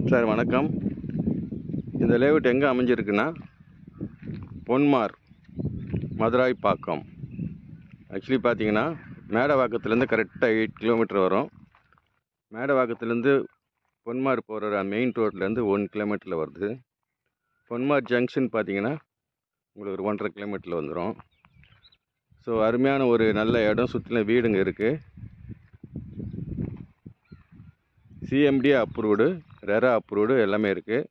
sir வணக்கம் இந்த layout எங்கே அமைஞ்சிருக்குன்னா பொன்மார் மதுராய்ப்பாக்கம் ஆக்சுவலி பார்த்தீங்கன்னா மேடவாக்கத்துலேருந்து கரெக்டாக எயிட் கிலோமீட்டர் வரும் மேடவாக்கத்துலேருந்து பொன்மார் போகிற மெயின் ரோட்லேருந்து ஒன் கிலோமீட்டரில் வருது பொன்மார் ஜங்ஷன் பார்த்தீங்கன்னா உங்களுக்கு ஒரு ஒன்றரை கிலோமீட்டரில் வந்துடும் ஸோ அருமையான ஒரு நல்ல இடம் சுற்றிலும் வீடுங்க இருக்குது சிஎம்டி அப்ரூவ்டு ரெரா அப்ரூவ்டு எல்லாமே இருக்குது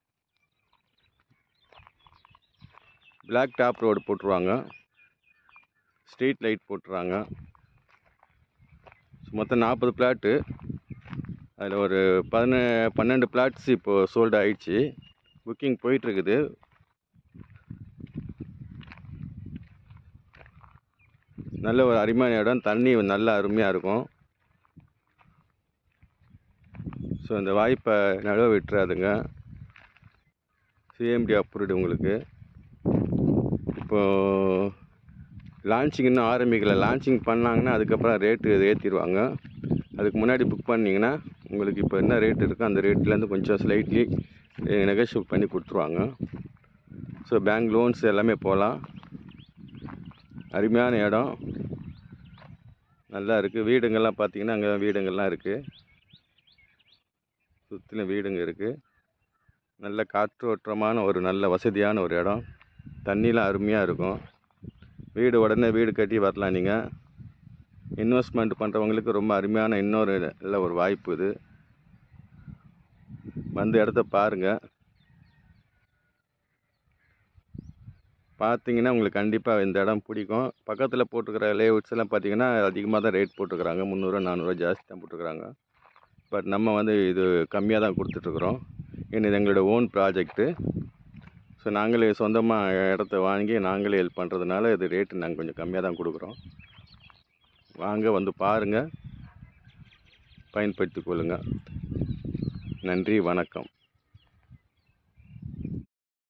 பிளாக் டாப் ரோடு போட்டுருவாங்க ஸ்ட்ரீட் லைட் போட்டுருவாங்க மொத்தம் நாற்பது பிளாட்டு அதில் ஒரு பதின பன்னெண்டு பிளாட்ஸ் இப்போது சோல்டு ஆயிடுச்சு புக்கிங் போயிட்டுருக்குது நல்ல ஒரு அருமையான இடம் தண்ணி நல்ல அருமையாக இருக்கும் ஸோ இந்த வாய்ப்பை நழுவ விட்டுறாதுங்க சிஎம்டி அப்ரூவ்டு உங்களுக்கு இப்போது லான்ச்சிங் இன்னும் ஆரம்பிக்கல லான்ச்சிங் பண்ணாங்கன்னா அதுக்கப்புறம் ரேட்டு ஏற்றிடுவாங்க அதுக்கு முன்னாடி புக் பண்ணிங்கன்னா உங்களுக்கு இப்போ என்ன ரேட் இருக்கோ அந்த ரேட்லேருந்து கொஞ்சம் ஸ்லைட்லி நெகோஷியேட் பண்ணி கொடுத்துருவாங்க ஸோ பேங்க் லோன்ஸ் எல்லாமே போகலாம் அருமையான இடம் நல்லா இருக்குது வீடுங்கள்லாம் பார்த்தீங்கன்னா அங்கே வீடுங்கள்லாம் இருக்குது சுற்றிலும் வீடுங்க இருக்குது நல்ல காற்றோட்டமான ஒரு நல்ல வசதியான ஒரு இடம் தண்ணிலாம் அருமையாக இருக்கும் வீடு உடனே வீடு கட்டி வரலாம் நீங்கள் இன்வெஸ்ட்மெண்ட் பண்ணுறவங்களுக்கு ரொம்ப அருமையான இன்னொரு நல்ல ஒரு வாய்ப்பு இது வந்து இடத்த பாருங்கள் பார்த்தீங்கன்னா உங்களுக்கு கண்டிப்பாக இந்த இடம் பிடிக்கும் பக்கத்தில் போட்டுக்கிற லேஅவுட்ஸ் எல்லாம் பார்த்தீங்கன்னா அதிகமாக தான் ரேட் போட்டுக்கிறாங்க முந்நூறுரூவா நானூறுரூவா ஜாஸ்தி தான் போட்டுக்கிறாங்க பட் நம்ம வந்து இது கம்மியாக தான் கொடுத்துட்ருக்குறோம் ஏன்னா இது எங்களோட ஓன் ப்ராஜெக்ட்டு ஸோ நாங்களே சொந்தமாக இடத்த வாங்கி நாங்களே ஹெல்ப் பண்ணுறதுனால இது ரேட்டு நாங்கள் கொஞ்சம் கம்மியாக தான் கொடுக்குறோம் வாங்க வந்து பாருங்கள் பயன்படுத்திக் கொள்ளுங்கள் நன்றி வணக்கம்